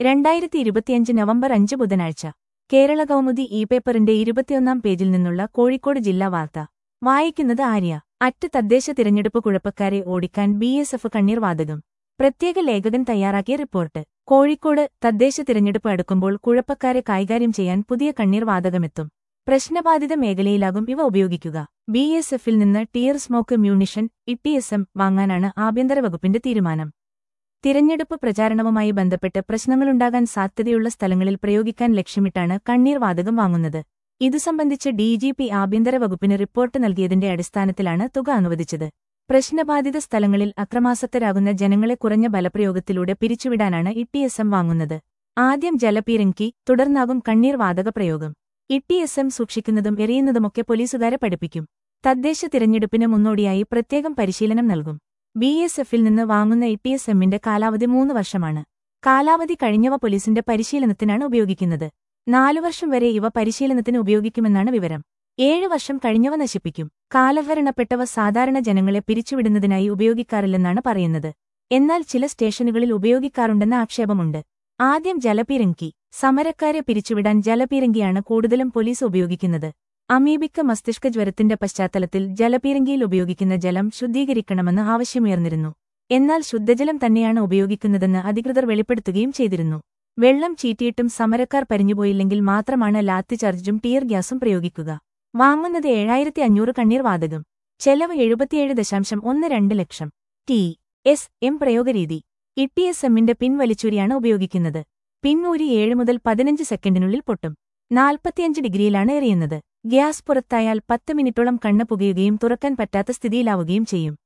രണ്ടായിരത്തി ഇരുപത്തിയഞ്ച് നവംബർ അഞ്ച് ബുധനാഴ്ച കേരള കൗമുദി ഇ പേപ്പറിന്റെ ഇരുപത്തിയൊന്നാം പേജിൽ നിന്നുള്ള കോഴിക്കോട് ജില്ലാ വാർത്ത വായിക്കുന്നത് ആര്യ അറ്റ് തദ്ദേശ തിരഞ്ഞെടുപ്പ് കുഴപ്പക്കാരെ ഓടിക്കാൻ ബി എസ് എഫ് കണ്ണീർ വാതകം പ്രത്യേക ലേഖകൻ തയ്യാറാക്കിയ റിപ്പോർട്ട് കോഴിക്കോട് തദ്ദേശ തിരഞ്ഞെടുപ്പ് അടുക്കുമ്പോൾ കുഴപ്പക്കാരെ കൈകാര്യം ചെയ്യാൻ പുതിയ കണ്ണീർ വാതകമെത്തും പ്രശ്നബാധിത മേഖലയിലാകും ഇവ ഉപയോഗിക്കുക ബി എസ് എഫിൽ നിന്ന് ടിയർ സ്മോക്ക് മ്യൂണിഷൻ ഇട്ടിഎസ്എം വാങ്ങാനാണ് ആഭ്യന്തര വകുപ്പിന്റെ തീരുമാനം തിരഞ്ഞെടുപ്പ് പ്രചാരണവുമായി ബന്ധപ്പെട്ട് പ്രശ്നങ്ങളുണ്ടാകാൻ സാധ്യതയുള്ള സ്ഥലങ്ങളിൽ പ്രയോഗിക്കാൻ ലക്ഷ്യമിട്ടാണ് കണ്ണീർ വാതകം വാങ്ങുന്നത് ഇതു സംബന്ധിച്ച് ഡിജിപി ആഭ്യന്തര വകുപ്പിന് റിപ്പോർട്ട് നൽകിയതിന്റെ അടിസ്ഥാനത്തിലാണ് തുക അനുവദിച്ചത് പ്രശ്നബാധിത സ്ഥലങ്ങളിൽ അക്രമാസക്തരാകുന്ന ജനങ്ങളെ കുറഞ്ഞ ബലപ്രയോഗത്തിലൂടെ പിരിച്ചുവിടാനാണ് ഇട്ടിഎസ്എം വാങ്ങുന്നത് ആദ്യം ജലപീരങ്കി തുടർന്നാകും കണ്ണീർ വാതക പ്രയോഗം ഇട്ടിഎസ്എം സൂക്ഷിക്കുന്നതും എറിയുന്നതുമൊക്കെ പോലീസുകാരെ പഠിപ്പിക്കും തദ്ദേശ തിരഞ്ഞെടുപ്പിന് മുന്നോടിയായി പ്രത്യേകം പരിശീലനം നൽകും ബി എസ് എഫിൽ നിന്ന് വാങ്ങുന്ന ഇട്ടിഎസ്എമ്മിന്റെ കാലാവധി മൂന്ന് വർഷമാണ് കാലാവധി കഴിഞ്ഞവ പോലീസിന്റെ പരിശീലനത്തിനാണ് ഉപയോഗിക്കുന്നത് നാലു വർഷം വരെ ഇവ പരിശീലനത്തിന് ഉപയോഗിക്കുമെന്നാണ് വിവരം ഏഴ് വർഷം കഴിഞ്ഞവ നശിപ്പിക്കും കാലഹരണപ്പെട്ടവ സാധാരണ ജനങ്ങളെ പിരിച്ചുവിടുന്നതിനായി ഉപയോഗിക്കാറില്ലെന്നാണ് പറയുന്നത് എന്നാൽ ചില സ്റ്റേഷനുകളിൽ ഉപയോഗിക്കാറുണ്ടെന്ന ആക്ഷേപമുണ്ട് ആദ്യം ജലപീരങ്കി സമരക്കാരെ പിരിച്ചുവിടാൻ ജലപീരങ്കിയാണ് കൂടുതലും പോലീസ് ഉപയോഗിക്കുന്നത് അമീബിക്ക മസ്തിഷ്ക ജ്വരത്തിന്റെ പശ്ചാത്തലത്തിൽ ജലപീരങ്കിയിൽ ഉപയോഗിക്കുന്ന ജലം ശുദ്ധീകരിക്കണമെന്ന് ആവശ്യമുയർന്നിരുന്നു എന്നാൽ ശുദ്ധജലം തന്നെയാണ് ഉപയോഗിക്കുന്നതെന്ന് അധികൃതർ വെളിപ്പെടുത്തുകയും ചെയ്തിരുന്നു വെള്ളം ചീറ്റിയിട്ടും സമരക്കാർ പരിഞ്ഞുപോയില്ലെങ്കിൽ മാത്രമാണ് ലാത്തി ചാർജും ടിയർ ഗ്യാസും പ്രയോഗിക്കുക വാങ്ങുന്നത് ഏഴായിരത്തി അഞ്ഞൂറ് കണ്ണീർ വാതകം ചെലവ് എഴുപത്തിയേഴ് ദശാംശം ഒന്ന് രണ്ട് ലക്ഷം ടി എസ് എം പ്രയോഗരീതി ഇട്ടിഎസ് എമ്മിന്റെ പിൻ വലിച്ചൂരിയാണ് ഉപയോഗിക്കുന്നത് പിന്നൂരി ഏഴ് മുതൽ പതിനഞ്ച് സെക്കൻഡിനുള്ളിൽ പൊട്ടും നാൽപ്പത്തിയഞ്ച് ഡിഗ്രിയിലാണ് എറിയുന്നത് ഗ്യാസ് പുറത്തായാൽ പത്ത് മിനിറ്റോളം കണ്ണ് പുകയുകയും തുറക്കാൻ പറ്റാത്ത സ്ഥിതിയിലാവുകയും ചെയ്യും